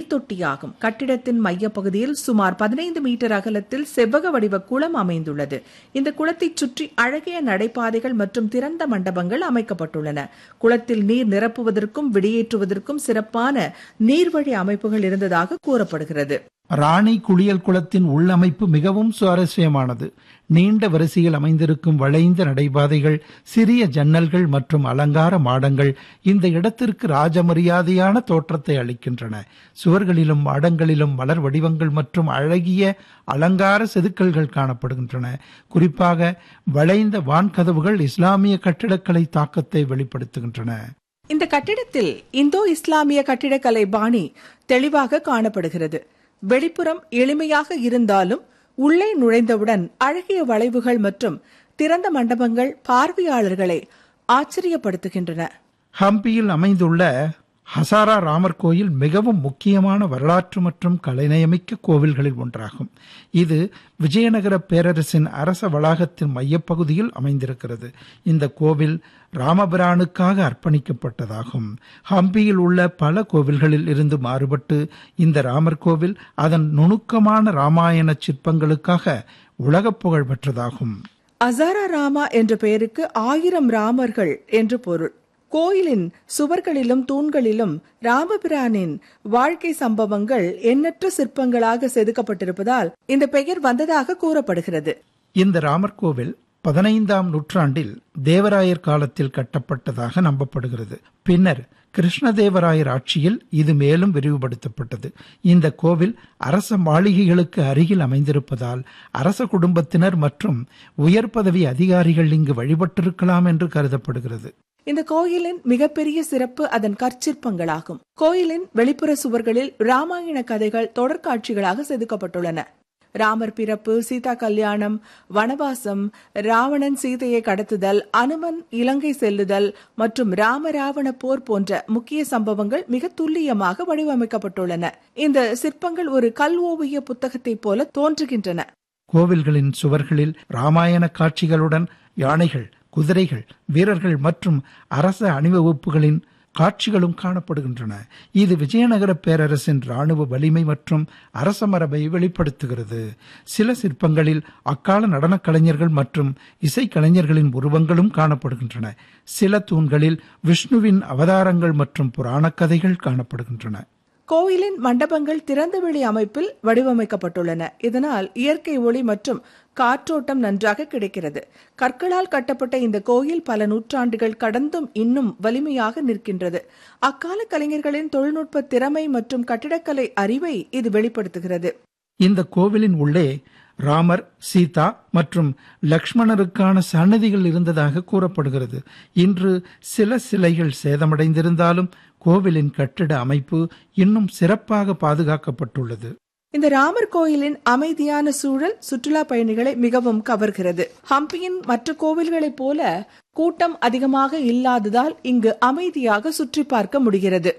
நீர்த்தொட்டியாகும் கட்டிடத்தின் மையப்பகுதியில் சுமார் பதினைந்து மீட்டர் அகலத்தில் செவ்வக வடிவ குளம் அமைந்துள்ளது இந்த குளத்தைச் சுற்றி அழகிய நடைபாதைகள் மற்றும் திறந்த மண்டபங்கள் அமைக்கப்பட்டுள்ளன குளத்தில் நீர் நிரப்புவதற்கும் வெளியேற்றுவதற்கும் சிறப்பான நீர்வழி அமைப்புகள் இருந்ததாக கூறப்படுகிறது ராணி குளியல் குளத்தின் உள்ளமைப்பு மிகவும் சுவாரஸ்யமானது நீண்ட வரிசையில் அமைந்திருக்கும் வளைந்த நடைபாதைகள் சிறிய ஜன்னல்கள் மற்றும் அலங்கார மாடங்கள் இந்த இடத்திற்கு ராஜமரியாதையான தோற்றத்தை அளிக்கின்றன சுவர்களிலும் மாடங்களிலும் மலர் வடிவங்கள் மற்றும் அழகிய அலங்கார செதுக்கல்கள் காணப்படுகின்றன குறிப்பாக வளைந்த வான்கதவுகள் இஸ்லாமிய கட்டிடக்கலை தாக்கத்தை வெளிப்படுத்துகின்றன இந்த கட்டிடத்தில் இந்தோ இஸ்லாமிய கட்டிடக்கலை பாணி தெளிவாக காணப்படுகிறது வெளிப்புறம் எளிமையாக இருந்தாலும் உள்ளே நுழைந்தவுடன் அழகிய வளைவுகள் மற்றும் திறந்த மண்டபங்கள் பார்வையாளர்களை ஆச்சரியப்படுத்துகின்றன ஹம்பியில் அமைந்துள்ள ஹசாரா ராமர் கோயில் மிகவும் முக்கியமான வரலாற்று மற்றும் கலைநயமிக்க கோவில்களில் ஒன்றாகும் இது விஜயநகர பேரரசின் அரச வளாகத்தின் மையப்பகுதியில் அமைந்திருக்கிறது இந்த கோவில் ராமபிரானுக்காக அர்ப்பணிக்கப்பட்டதாகும் ஹம்பியில் உள்ள பல கோவில்களில் இருந்து மாறுபட்டு இந்த ராமர் கோவில் அதன் நுணுக்கமான ராமாயண சிற்பங்களுக்காக உலகப் புகழ் பெற்றதாகும் அசாரா ராமா என்ற பெயருக்கு ஆயிரம் ராமர்கள் என்று பொருள் கோயிலின் சுவர்களிலும் தூண்களிலும் ராமபிரானின் வாழ்க்கை சம்பவங்கள் எண்ணற்ற சிற்பங்களாக செதுக்கப்பட்டிருப்பதால் இந்த பெயர் வந்ததாக கூறப்படுகிறது இந்த ராமர் கோவில் பதினைந்தாம் நூற்றாண்டில் தேவராயர் காலத்தில் கட்டப்பட்டதாக நம்பப்படுகிறது பின்னர் கிருஷ்ணதேவராயர் ஆட்சியில் இது மேலும் விரிவுபடுத்தப்பட்டது இந்த கோவில் அரச மாளிகைகளுக்கு அருகில் அமைந்திருப்பதால் அரச குடும்பத்தினர் மற்றும் உயர் பதவி அதிகாரிகள் இங்கு வழிபட்டிருக்கலாம் என்று கருதப்படுகிறது இந்த கோயிலின் மிகப்பெரிய சிறப்பு அதன் கற்சிற்பங்களாகும் கோயிலின் வெளிப்புற சுவர்களில் ராமாயண கதைகள் தொடர்காட்சிகளாக செதுக்கப்பட்டுள்ளன ராமர் பிறப்பு சீதா கல்யாணம் வனவாசம் ராவணன் சீதையை கடத்துதல் அனுமன் இலங்கை செல்லுதல் மற்றும் ராமராவண போர் போன்ற முக்கிய சம்பவங்கள் மிக துல்லியமாக வடிவமைக்கப்பட்டுள்ளன இந்த சிற்பங்கள் ஒரு கல் ஓவிய புத்தகத்தைப் போல தோன்றுகின்றன கோவில்களின் சுவர்களில் ராமாயண காட்சிகளுடன் யானைகள் குதிரைகள் வீரர்கள் மற்றும் அரச அணிவகுப்புகளின் காட்சிகளும் காணப்படுகின்றன இது விஜயநகர பேரரசின் ராணுவ வலிமை மற்றும் அரச மரபை வெளிப்படுத்துகிறது சில சிற்பங்களில் அக்கால நடனக் கலைஞர்கள் மற்றும் இசைக்கலைஞர்களின் உருவங்களும் காணப்படுகின்றன சில தூண்களில் விஷ்ணுவின் அவதாரங்கள் மற்றும் புராணக் கதைகள் காணப்படுகின்றன கோயிலின் மண்டபங்கள் திறந்தவெளி அமைப்பில் வடிவமைக்கப்பட்டுள்ளன இதனால் இயற்கை ஒளி மற்றும் காற்றோட்டம் நன்றாக கிடைக்கிறது கற்களால் கட்டப்பட்ட இந்த கோயில் பல நூற்றாண்டுகள் கடந்தும் இன்னும் வலிமையாக நிற்கின்றது அக்கால கலைஞர்களின் தொழில்நுட்ப திறமை மற்றும் கட்டிடக்கலை அறிவை இது வெளிப்படுத்துகிறது இந்த கோவிலின் உள்ளே ராமர் சீதா மற்றும் லக்ஷ்மணருக்கான சன்னதிகள் இருந்ததாக கூறப்படுகிறது இன்று சில சிலைகள் சேதமடைந்திருந்தாலும் கோவிலின் கட்டிட அமைப்பு இன்னும் சிறப்பாக பாதுகாக்கப்பட்டுள்ளது இந்த ராமர் கோயிலின் அமைதியான சூழல் சுற்றுலா பயணிகளை மிகவும் கவர்கிறது ஹம்பியின் மற்ற கோவில்களைப் போல கூட்டம் அதிகமாக இல்லாததால் இங்கு அமைதியாக சுற்றி பார்க்க முடிகிறது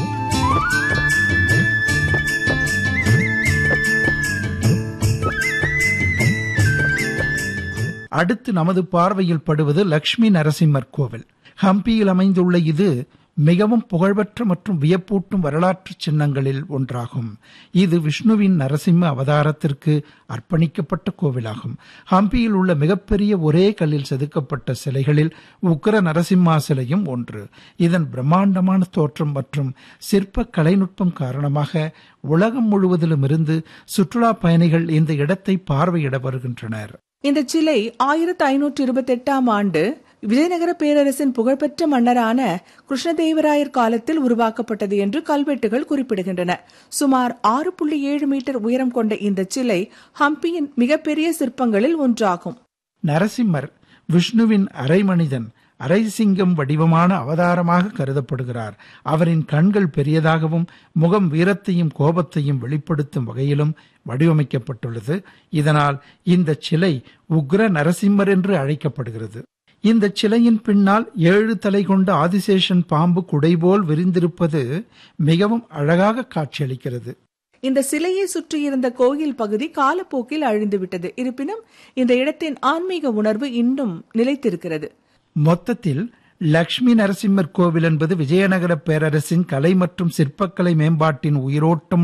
அடுத்து நமது பார்வையில் படுவது லக்ஷ்மி நரசிம்மர் கோவில் ஹம்பியில் அமைந்துள்ள இது மிகவும் புகழ்பெற்ற மற்றும் வியப்பூட்டும் வரலாற்று சின்னங்களில் ஒன்றாகும் இது விஷ்ணுவின் நரசிம்ம அவதாரத்திற்கு அர்ப்பணிக்கப்பட்ட கோவிலாகும் ஹம்பியில் உள்ள மிகப்பெரிய ஒரே கல்லில் செதுக்கப்பட்ட சிலைகளில் உக்கர நரசிம்மா சிலையும் ஒன்று இதன் பிரம்மாண்டமான தோற்றம் மற்றும் சிற்ப கலைநுட்பம் காரணமாக உலகம் முழுவதிலும் இருந்து சுற்றுலா பயணிகள் இந்த இடத்தை பார்வையிட வருகின்றனர் இந்த சிலை ஆயிரத்தி ஐநூற்றி இருபத்தி எட்டாம் ஆண்டு விஜயநகர பேரரசின் புகழ்பெற்ற மன்னரான கிருஷ்ணதேவராயர் காலத்தில் உருவாக்கப்பட்டது என்று கல்வெட்டுகள் குறிப்பிடுகின்றன சுமார் ஆறு புள்ளி ஏழு மீட்டர் உயரம் கொண்ட இந்த சிலை ஹம்பியின் மிகப்பெரிய சிற்பங்களில் ஒன்றாகும் நரசிம்மர் விஷ்ணுவின் அரை மனிதன் அரை சிங்கம் வடிவமான அவதாரமாக கருதப்படுகிறார் அவரின் கண்கள் பெரியதாகவும் முகம் வீரத்தையும் கோபத்தையும் வெளிப்படுத்தும் வகையிலும் வடிவமைக்கப்பட்டுள்ளது இதனால் இந்த சிலை உக்ர நரசிம்மர் என்று அழைக்கப்படுகிறது இந்த சிலையின் பின்னால் ஏழு தலை கொண்ட ஆதிசேஷன் பாம்பு குடைபோல் விரிந்திருப்பது மிகவும் அழகாக காட்சியளிக்கிறது இந்த சிலையை சுற்றியிருந்த கோயில் பகுதி காலப்போக்கில் அழிந்துவிட்டது இருப்பினும் இந்த இடத்தின் ஆன்மீக உணர்வு இன்னும் நிலைத்திருக்கிறது மொத்தத்தில் லக்ஷ்மி நரசிம்மர் கோவில் என்பது விஜயநகர பேரரசின் கலை மற்றும் சிற்பக்கலை மேம்பாட்டின் உயிரோட்டம்